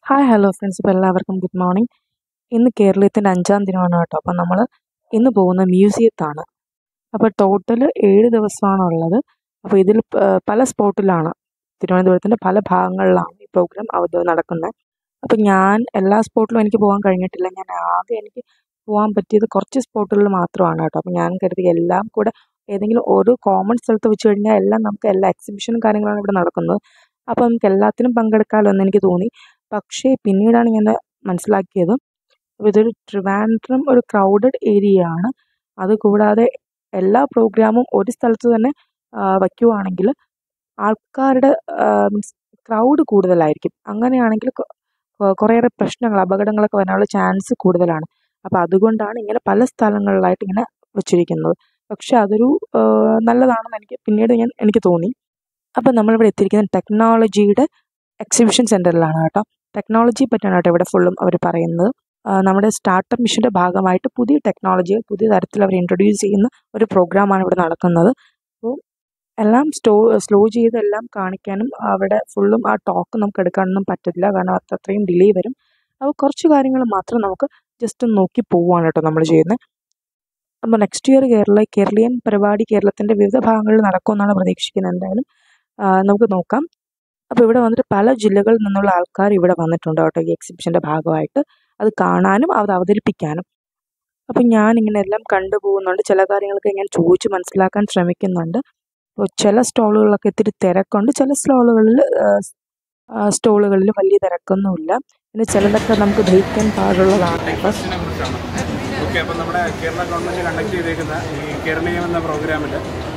hi hello friends അപ്പോൾ എല്ലാവർക്കും good morning ഇന്ന് കേരളത്തിൻ്റെ അഞ്ചാം ദിനമാണ് കേട്ടോ അപ്പോൾ നമ്മൾ ഇന്ന് പോകുന്ന മ്യൂസിയത്താണ് അപ്പോൾ ടോട്ടൽ ഏഴ് ദിവസമാണ് ഉള്ളത് അപ്പോൾ ഇതിൽ പ- പല സ്പോട്ടിലാണ് തിരുവനന്തപുരത്തിൻ്റെ പല ഭാഗങ്ങളിലാണ് ഈ പ്രോഗ്രാം അവ നടക്കുന്നത് അപ്പോൾ ഞാൻ എല്ലാ സ്പോട്ടിലും എനിക്ക് പോകാൻ കഴിഞ്ഞിട്ടില്ല ഞാൻ ആകെ എനിക്ക് പോകാൻ പറ്റിയത് കുറച്ച് സ്പോട്ടുകളിൽ മാത്രമാണ് കേട്ടോ അപ്പോൾ ഞാൻ കരുതി എല്ലാം കൂടെ ഏതെങ്കിലും ഒരു കോമൺ സ്ഥലത്ത് വെച്ച് കഴിഞ്ഞാൽ എല്ലാം നമുക്ക് എല്ലാ എക്സിബിഷനും കാര്യങ്ങളാണ് ഇവിടെ നടക്കുന്നത് അപ്പോൾ നമുക്ക് എല്ലാത്തിനും പങ്കെടുക്കാമല്ലോ എന്ന് എനിക്ക് തോന്നി പക്ഷേ പിന്നീടാണ് ഞാൻ മനസ്സിലാക്കിയത് അപ്പോൾ ഇതൊരു ട്രിവാൻഡ്രം ഒരു ക്രൗഡഡ് ഏരിയ ആണ് അതുകൂടാതെ എല്ലാ പ്രോഗ്രാമും ഒരു സ്ഥലത്ത് തന്നെ ആ, വയ്ക്കുവാണെങ്കിൽ ആൾക്കാരുടെ മീൻസ് ക്രൗഡ് കൂടുതലായിരിക്കും അങ്ങനെയാണെങ്കിൽ കൊ- കൊ- കുറേയേറെ പ്രശ്നങ്ങൾ അപകടങ്ങളൊക്കെ വരാനുള്ള ചാൻസ് കൂടുതലാണ് അപ്പോൾ അതുകൊണ്ടാണ് ഇങ്ങനെ പല സ്ഥലങ്ങളിലായിട്ട് ഇങ്ങനെ വെച്ചിരിക്കുന്നത് പക്ഷെ അതൊരു ആ, നല്ലതാണെന്ന് എനിക്ക് പിന്നീട് ഞാൻ എനിക്ക് തോന്നി അപ്പോൾ നമ്മളിവിടെ എത്തിയിരിക്കുന്നത് ടെക്നോളജിയുടെ എക്സിബിഷൻ സെൻറ്ററിലാണ് കേട്ടോ ടെക്നോളജി പറ്റിയാണ് കേട്ടോ ഇവിടെ ഫുള്ളും അവർ പറയുന്നത് ആ, നമ്മുടെ സ്റ്റാർട്ടപ്പ് മിഷൻ്റെ ഭാഗമായിട്ട് പുതിയ ടെക്നോളജികൾ പുതിയ തരത്തിൽ അവർ ഇൻട്രൊഡ്യൂസ് ചെയ്യുന്ന ഒരു പ്രോഗ്രാമാണ് ഇവിടെ നടക്കുന്നത് അപ്പോൾ എല്ലാം സ്റ്റോ സ്ലോ ചെയ്ത് എല്ലാം കാണിക്കാനും അവിടെ ഫുള്ളും ആ ടോക്ക് നമുക്ക് എടുക്കാനൊന്നും പറ്റില്ല കാരണം അത് അത്രയും ഡിലേ വരും അപ്പോൾ കുറച്ച് കാര്യങ്ങൾ മാത്രം നമുക്ക് ജസ്റ്റ് ഒന്ന് നോക്കി പോവുകയാണ് കേട്ടോ നമ്മൾ ചെയ്യുന്നത് അപ്പോൾ നെക്സ്റ്റ് ഇയർ കേരള കേരളീയൻ പരിപാടി കേരളത്തിൻ്റെ വിവിധ ഭാഗങ്ങളിൽ നടക്കുമെന്നാണ് പ്രതീക്ഷിക്കുന്നത് എന്തായാലും ആ, നമുക്ക് നോക്കാം അപ്പോൾ ഇവിടെ വന്നിട്ട് പല ജില്ലകളിൽ നിന്നുള്ള ആൾക്കാർ ഇവിടെ വന്നിട്ടുണ്ട് കേട്ടോ ഈ എക്സിബിഷൻ്റെ ഭാഗമായിട്ട് അത് കാണാനും അത് അവതരിപ്പിക്കാനും അപ്പോൾ ഞാനിങ്ങനെ എല്ലാം കണ്ടുപോകുന്നുണ്ട് ചില കാര്യങ്ങളൊക്കെ ഞാൻ ചോദിച്ച് മനസ്സിലാക്കാൻ ശ്രമിക്കുന്നുണ്ട് അപ്പോൾ ചില സ്റ്റോളുകളിലൊക്കെ ഇത്തിരി തിരക്കുണ്ട് ചില സ്റ്റോളുകളിൽ സ്റ്റോളുകളിൽ വലിയ തിരക്കൊന്നുമില്ല പിന്നെ ചിലതൊക്കെ നമുക്ക് ദഹിക്കാൻ പാടുള്ളതാണ് കേട്ടോ ടെക്നോളജിനെ കുറിച്ചാണ് ഓക്കെ അപ്പോൾ നമ്മുടെ കേരള ഗവൺമെൻറ് കണ്ടക്ട് ചെയ്തേക്കുന്ന ഈ കേരളീയം എന്ന പ്രോഗ്രാമിൽ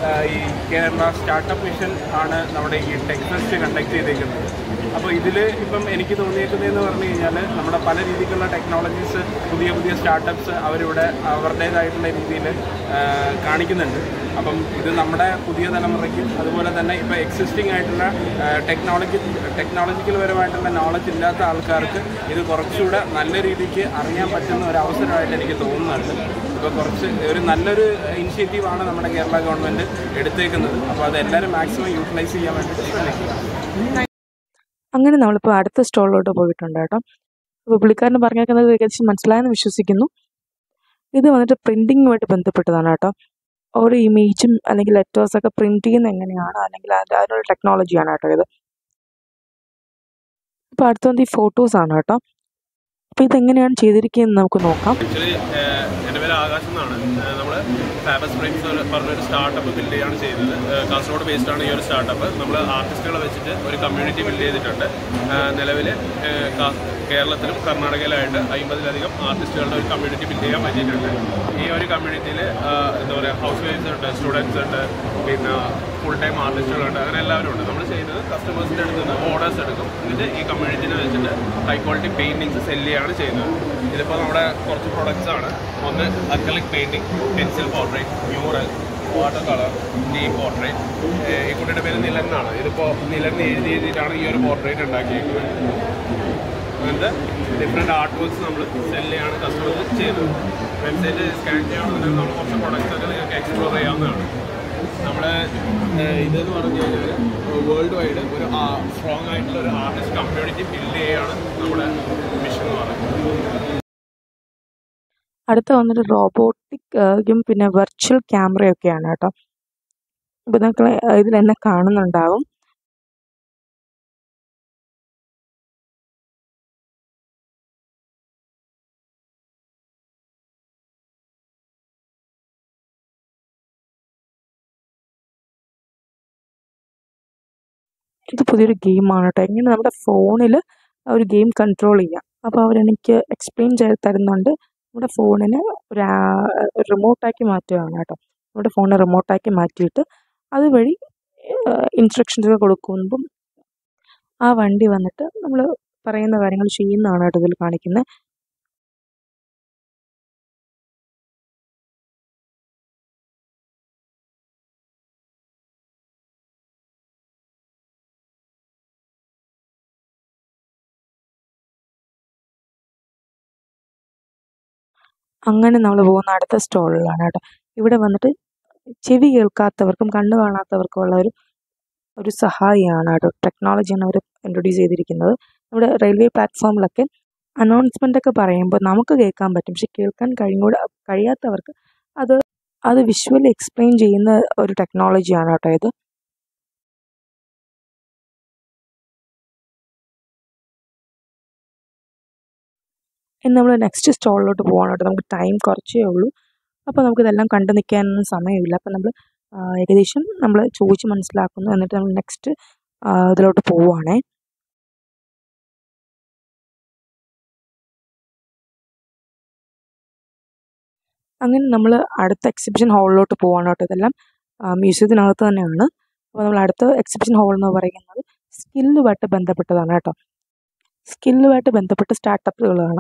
ഈ കേരള സ്റ്റാർട്ടപ്പ് മിഷൻ ആണ് നമ്മുടെ ഈ ടെക് ഫെസ്റ്റ് കണ്ടക്ട് ചെയ്തേക്കുന്നത് അപ്പോൾ ഇതിൽ ഇപ്പം എനിക്ക് തോന്നിയേക്കുന്നതെന്ന് പറഞ്ഞു കഴിഞ്ഞാൽ നമ്മുടെ പല രീതിക്കുള്ള ടെക്നോളജീസ് പുതിയ പുതിയ സ്റ്റാർട്ടപ്സ് അവരിവിടെ അവരുടേതായിട്ടുള്ള രീതിയിൽ കാണിക്കുന്നുണ്ട് അപ്പം ഇത് നമ്മുടെ പുതിയ തലമുറയ്ക്കും അതുപോലെ തന്നെ ഇപ്പോൾ എക്സിസ്റ്റിംഗ് ആയിട്ടുള്ള ടെക്നോളജി ടെക്നോളജിക്കൽ പരമായിട്ടുള്ള നോളജ് ഇല്ലാത്ത ആൾക്കാർക്ക് ഇത് കുറച്ചുകൂടെ നല്ല രീതിക്ക് അറിയാൻ പറ്റുന്ന ഒരു അവസരമായിട്ട് എനിക്ക് തോന്നുന്നുണ്ട് ഇപ്പോൾ കുറച്ച് ഒരു നല്ലൊരു ഇനിഷ്യേറ്റീവാണ് നമ്മുടെ കേരള ഗവൺമെൻറ് എടുത്തേക്കുന്നത് അപ്പോൾ അത് എല്ലാവരും മാക്സിമം യൂട്ടിലൈസ് ചെയ്യാൻ വേണ്ടി ശ്രമിക്കുക അങ്ങനെ നമ്മളിപ്പോൾ അടുത്ത സ്റ്റോളിലോട്ട് പോയിട്ടുണ്ട് കേട്ടോ അപ്പോൾ പുള്ളിക്കാരന് പറഞ്ഞേക്കുന്നത് ഏകദേശം മനസ്സിലായെന്ന് വിശ്വസിക്കുന്നു ഇത് വന്നിട്ട് പ്രിൻറ്റിങ്ങുമായിട്ട് ബന്ധപ്പെട്ടതാണ് കേട്ടോ ഓരോ ഇമേജും അല്ലെങ്കിൽ ലെറ്റേഴ്സൊക്കെ പ്രിൻറ്റ് ചെയ്യുന്ന എങ്ങനെയാണ് അല്ലെങ്കിൽ അതിൻ്റെ അതിനുള്ള ടെക്നോളജിയാണ് കേട്ടോ ഇത് ഇപ്പോൾ അടുത്ത വന്ന് ഈ ഫോട്ടോസാണ് കേട്ടോ അപ്പോൾ ഇതെങ്ങനെയാണ് ചെയ്തിരിക്കുന്നതെന്ന് നമുക്ക് നോക്കാം ആക്ച്വലി എൻ്റെ പേര് ആകാശ് എന്നാണ് നമ്മൾ ഫാബസ് സ്പ്രിങ്സ് പറഞ്ഞൊരു സ്റ്റാർട്ടപ്പ് ബിൽഡ് ചെയ്യാണ് ചെയ്തത് ഏഹ് കാസർഗോഡ് ബേസ്ഡ് ആണ് ഈ ഒരു സ്റ്റാർട്ടപ്പ് നമ്മൾ ആർട്ടിസ്റ്റുകളെ വെച്ചിട്ട് ഒരു കമ്മ്യൂണിറ്റി ബിൽഡ് ചെയ്തിട്ടുണ്ട് നിലവിൽ കേരളത്തിലും കർണാടകയിലായിട്ട് അമ്പതിലധികം ആർട്ടിസ്റ്റുകളുടെ ഒരു കമ്മ്യൂണിറ്റി ബിൽഡ് ചെയ്യാൻ പറ്റിയിട്ടുണ്ട് ഈ ഒരു കമ്മ്യൂണിറ്റിയിൽ എന്താ പറയുക ഹൗസ് വൈഫ്സ് ഉണ്ട് സ്റ്റുഡൻസ് ഉണ്ട് പിന്നെ ഫുൾ ടൈം ആർട്ടിസ്റ്റുകളുണ്ട് അങ്ങനെ എല്ലാവരും ഉണ്ട് നമ്മൾ ചെയ്യുന്നത് കസ്റ്റമേഴ്സിൻ്റെ അടുത്ത് നിന്ന് ഓർഡേഴ്സ് എടുക്കും എന്നിട്ട് ഈ കമ്മ്യൂണിറ്റിനെ വെച്ചിട്ട് ഹൈ ക്വാളിറ്റി പെയിൻറ്റിങ്സ് സെല് ചെയ്യാണ് ചെയ്യുന്നത് ഇതിപ്പോൾ നമ്മുടെ കുറച്ച് പ്രൊഡക്ട്സ് ആണ് ഒന്ന് acrylic painting pencil portrait mural water colour ഡീ പോർട്രേറ്റ് ഈ കുട്ടിയുടെ പേര് നിലൻ എന്നാണ് ഇതിപ്പോൾ നിലൻ എഴുതി എഴുതിയിട്ടാണ് ഈ ഒരു പോർട്രേറ്റ് ഉണ്ടാക്കിയിരിക്കുന്നത് അങ്ങനത്തെ ഡിഫറെൻറ്റ് ആർട്ട് വർക്ക്സ് നമ്മൾ സെല് ചെയ്യാണ് കസ്റ്റമേഴ്സ് ചെയ്യുന്നത് വെബ്സൈറ്റ് സ്കാൻ ചെയ്യാണെന്നുണ്ടെങ്കിൽ നമ്മൾ കുറച്ച് പ്രൊഡക്ട്സ് ഒക്കെ നിങ്ങൾക്ക് എക്സ്പ്ലോർ ചെയ്യാവുന്നതാണ് നമ്മൾ ഇതെന്ന് പറഞ്ഞു കഴിഞ്ഞാൽ വേൾഡ് വൈഡ് ഒരു സ്ട്രോങ് ആയിട്ടുള്ള ഒരു ആർട്ടിസ്റ്റ് കമ്മ്യൂണിറ്റി ബിൽഡ് ചെയ്യുകയാണ് നമ്മുടെ മിഷൻ എന്ന് പറയുന്നത് അടുത്ത വന്നിട്ട് റോബോട്ടിക് പിന്നെ വെർച്വൽ ക്യാമറയൊക്കെയാണ് കേട്ടോ അപ്പോൾ നിങ്ങൾക്ക് ഇതിൽ എന്നെ കാണുന്നുണ്ടാവും ഇത് പുതിയൊരു ഗെയിമാണ് കേട്ടോ എങ്ങനെ നമ്മുടെ ഫോണിൽ ഒരു ഗെയിം കൺട്രോൾ ചെയ്യാം അപ്പോൾ അവരെനിക്ക് എക്സ്പ്ലെയിൻ ചെയ്ത് തരുന്നുണ്ട് നമ്മുടെ ഫോണിനെ ഒരു റിമോട്ടാക്കി മാറ്റുകയാണ് കേട്ടോ നമ്മുടെ ഫോണിനെ റിമോട്ടാക്കി മാറ്റിയിട്ട് അതുവഴി ഇൻസ്ട്രക്ഷൻസ് ഒക്കെ കൊടുക്കുമ്പം ആ വണ്ടി വന്നിട്ട് നമ്മൾ പറയുന്ന കാര്യങ്ങൾ ചെയ്യുന്നതാണ് കേട്ടോ ഇതിൽ കാണിക്കുന്നത് അങ്ങനെ നമ്മൾ പോകുന്ന അടുത്ത സ്റ്റോളിലാണ് കേട്ടോ ഇവിടെ വന്നിട്ട് ചെവി കേൾക്കാത്തവർക്കും കണ്ണ് കാണാത്തവർക്കും ഉള്ള ഒരു ഒരു സഹായിയാണ് കേട്ടോ ടെക്നോളജിയാണ് അവർ ഇൻട്രൊഡ്യൂസ് ചെയ്തിരിക്കുന്നത് നമ്മുടെ റെയിൽവേ പ്ലാറ്റ്ഫോമിലൊക്കെ അനൗൺസ്മെൻ്റ് ഒക്കെ പറയുമ്പോൾ നമുക്ക് കേൾക്കാൻ പറ്റും പക്ഷെ കേൾക്കാൻ കഴിഞ്ഞൂടെ കഴിയാത്തവർക്ക് അത് അത് വിഷ്വലി എക്സ്പ്ലെയിൻ ചെയ്യുന്ന ഒരു ടെക്നോളജിയാണ് കേട്ടോ ഇത് ഇനി നമ്മൾ നെക്സ്റ്റ് സ്റ്റോളിലോട്ട് പോകാൻ കേട്ടോ നമുക്ക് ടൈം കുറച്ചേ ഉള്ളൂ അപ്പോൾ നമുക്കിതെല്ലാം കണ്ടു നിൽക്കാനൊന്നും സമയമില്ല അപ്പോൾ നമ്മൾ ഏകദേശം നമ്മൾ ചോദിച്ച് മനസ്സിലാക്കുന്നു എന്നിട്ട് നമ്മൾ നെക്സ്റ്റ് ഇതിലോട്ട് പോവുകയാണേ അങ്ങനെ നമ്മൾ അടുത്ത എക്സിബിഷൻ ഹാളിലോട്ട് പോവാണ് കേട്ടോ ഇതെല്ലാം മ്യൂസിയത്തിനകത്ത് തന്നെയാണ് അപ്പോൾ നമ്മൾ അടുത്ത എക്സിബിഷൻ ഹാൾ എന്ന് പറയുന്നത് സ്കില്ലുമായിട്ട് ബന്ധപ്പെട്ടതാണ് കേട്ടോ സ്കില്ലുമായിട്ട് ബന്ധപ്പെട്ട സ്റ്റാർട്ടപ്പുകളാണ്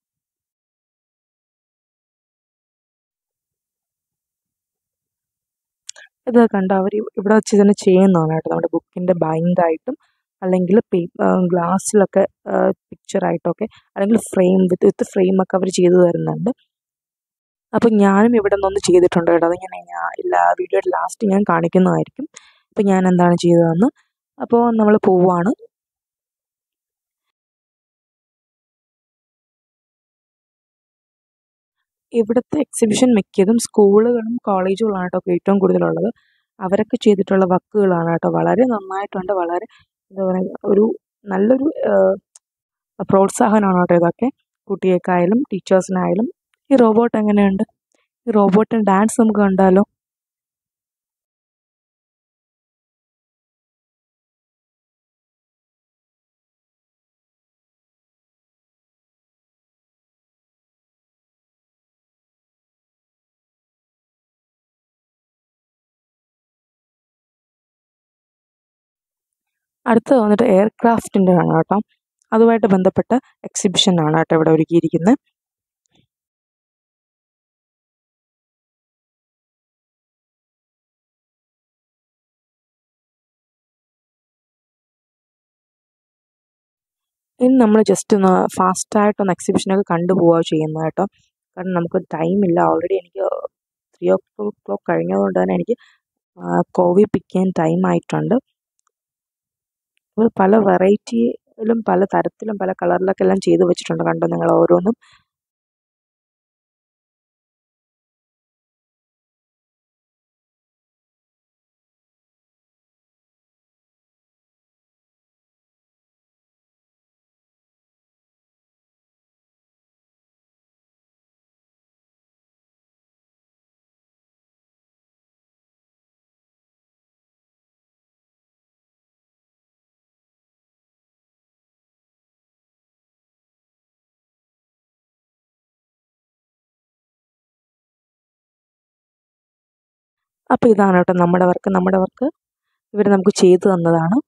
ഇത് കണ്ടോ അവർ ഇവിടെ വെച്ച് തന്നെ ചെയ്യുന്നതാണ് കേട്ടോ നമ്മുടെ ബുക്കിൻ്റെ ബൈൻഡായിട്ടും അല്ലെങ്കിൽ ഗ്ലാസ്സിലൊക്കെ പിക്ചറായിട്ടൊക്കെ അല്ലെങ്കിൽ ഫ്രെയിം വിത്ത് വിത്ത് ഫ്രെയിമൊക്കെ അവർ ചെയ്തു തരുന്നുണ്ട് അപ്പോൾ ഞാനും ഇവിടെ നിന്നൊന്ന് ചെയ്തിട്ടുണ്ട് കേട്ടോ അത് ഞാൻ ഞാൻ എല്ലാ വീഡിയോയുടെ ലാസ്റ്റ് ഞാൻ കാണിക്കുന്നതായിരിക്കും അപ്പോൾ ഞാൻ എന്താണ് ചെയ്തതെന്ന് അപ്പോൾ നമ്മൾ പോവുകയാണ് ഇവിടുത്തെ എക്സിബിഷൻ മിക്കതും സ്കൂളുകളും കോളേജുകളാണ് കേട്ടോ ഏറ്റവും കൂടുതലുള്ളത് അവരൊക്കെ ചെയ്തിട്ടുള്ള വർക്കുകളാണ് കേട്ടോ വളരെ നന്നായിട്ടുണ്ട് വളരെ എന്താ പറയുക ഒരു നല്ലൊരു പ്രോത്സാഹനമാണ് കേട്ടോ ഇതൊക്കെ കുട്ടികൾക്കായാലും ടീച്ചേഴ്സിനായാലും ഈ റോബോട്ട് എങ്ങനെയുണ്ട് ഈ റോബോട്ടിൻ്റെ ഡാൻസ് നമുക്ക് കണ്ടാലോ അടുത്തത് വന്നിട്ട് എയർക്രാഫ്റ്റിൻ്റെ ആണ് കേട്ടോ അതുമായിട്ട് ബന്ധപ്പെട്ട എക്സിബിഷൻ ആണ് കേട്ടോ ഇവിടെ ഒരുക്കിയിരിക്കുന്നത് ഇനി നമ്മൾ ജസ്റ്റ് ഒന്ന് ഫാസ്റ്റായിട്ടൊന്ന് എക്സിബിഷനൊക്കെ കണ്ടുപോവുക ചെയ്യുന്നത് കേട്ടോ കാരണം നമുക്ക് ടൈമില്ല ഓൾറെഡി എനിക്ക് ത്രീ ഓ ക്ലോക്ക് കഴിഞ്ഞതുകൊണ്ട് തന്നെ എനിക്ക് കോവി പിക്ക് ചെയ്യാൻ ടൈം ആയിട്ടുണ്ട് അപ്പോൾ പല വെറൈറ്റിയിലും പല തരത്തിലും പല കളറിലൊക്കെ എല്ലാം ചെയ്ത് വെച്ചിട്ടുണ്ട് കണ്ടോ നിങ്ങൾ ഓരോന്നും അപ്പോൾ ഇതാണ് കേട്ടോ നമ്മുടെ വർക്ക് നമ്മുടെ വർക്ക് ഇവർ നമുക്ക് ചെയ്തു തന്നതാണ്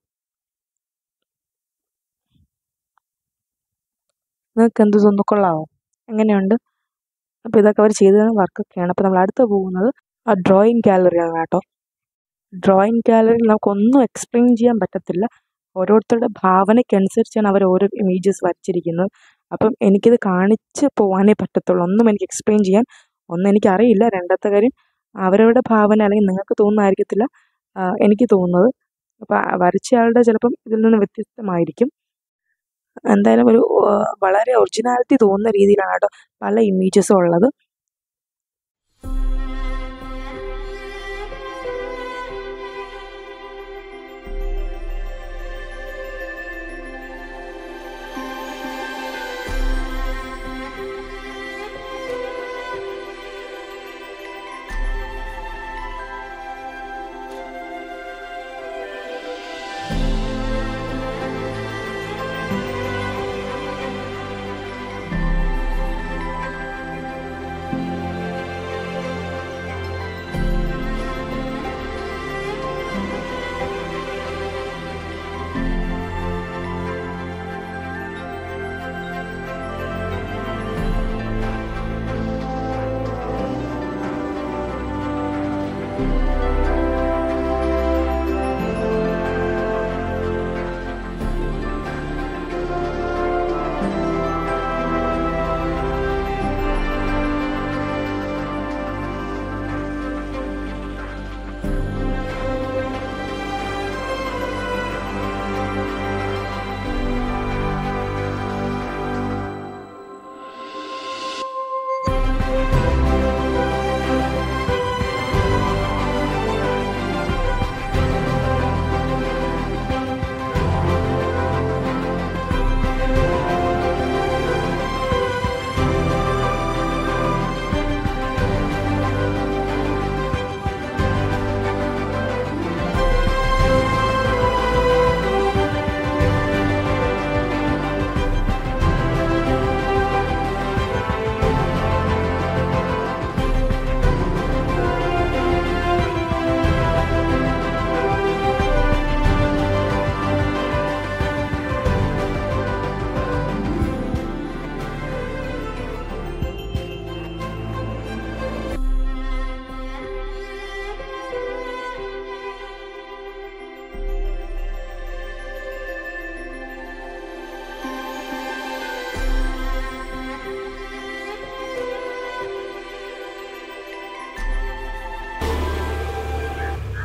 നിങ്ങൾക്ക് എന്ത് തോന്നുന്നു കൊള്ളാമോ എങ്ങനെയുണ്ട് അപ്പോൾ ഇതൊക്കെ അവർ ചെയ്തു തന്ന വർക്കൊക്കെയാണ് അപ്പോൾ നമ്മൾ അടുത്ത് പോകുന്നത് ആ ഡ്രോയിങ് ഗാലറിയാണ് കേട്ടോ ഡ്രോയിങ് ഗാലറിയിൽ നമുക്കൊന്നും എക്സ്പ്ലെയിൻ ചെയ്യാൻ പറ്റത്തില്ല ഓരോരുത്തരുടെ ഭാവനയ്ക്കനുസരിച്ചാണ് അവർ ഓരോ ഇമേജസ് വരച്ചിരിക്കുന്നത് അപ്പം എനിക്കിത് കാണിച്ച് പോകാനേ പറ്റത്തുള്ളൂ ഒന്നും എനിക്ക് എക്സ്പ്ലെയിൻ ചെയ്യാൻ ഒന്നും എനിക്കറിയില്ല രണ്ടാമത്തെ കാര്യം അവരവരുടെ ഭാവന അല്ലെങ്കിൽ നിങ്ങൾക്ക് തോന്നുന്നതായിരിക്കത്തില്ല എനിക്ക് തോന്നുന്നത് അപ്പോൾ വരച്ചയാളുടെ ചിലപ്പം ഇതിൽ നിന്ന് വ്യത്യസ്തമായിരിക്കും എന്തായാലും ഒരു വളരെ ഒറിജിനാലിറ്റി തോന്നുന്ന രീതിയിലാണ് കേട്ടോ പല ഇമേജസും ഉള്ളത്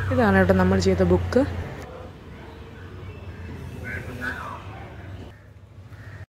ഇതാണ് കേട്ടോ നമ്മൾ ചെയ്ത ബുക്ക്